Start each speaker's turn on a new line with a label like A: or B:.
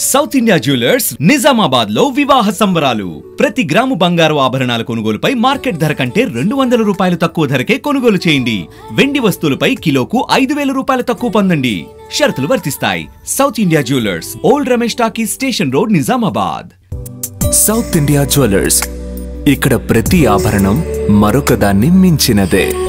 A: south India jewellers Nizamabad లో వివాహ సంబరాలు ప్రతి గ్రాము బంగారు ఆభరణాల కొనుగోలుపై మార్కెట్ ధర కంటే రెండు వందల రూపాయలు తక్కువ ధరకే కొనుగోలు చేయండి వెండి వస్తువులపై కిలోకు ఐదు వేల రూపాయల తక్కువ పొందండి షరతులు వర్తిస్తాయి south India jewellers old Ramesh talkie station road Nizamabad
B: south India jewellers ఇక్కడ ప్రతి ఆభరణం మరొక దాన్ని మించినదే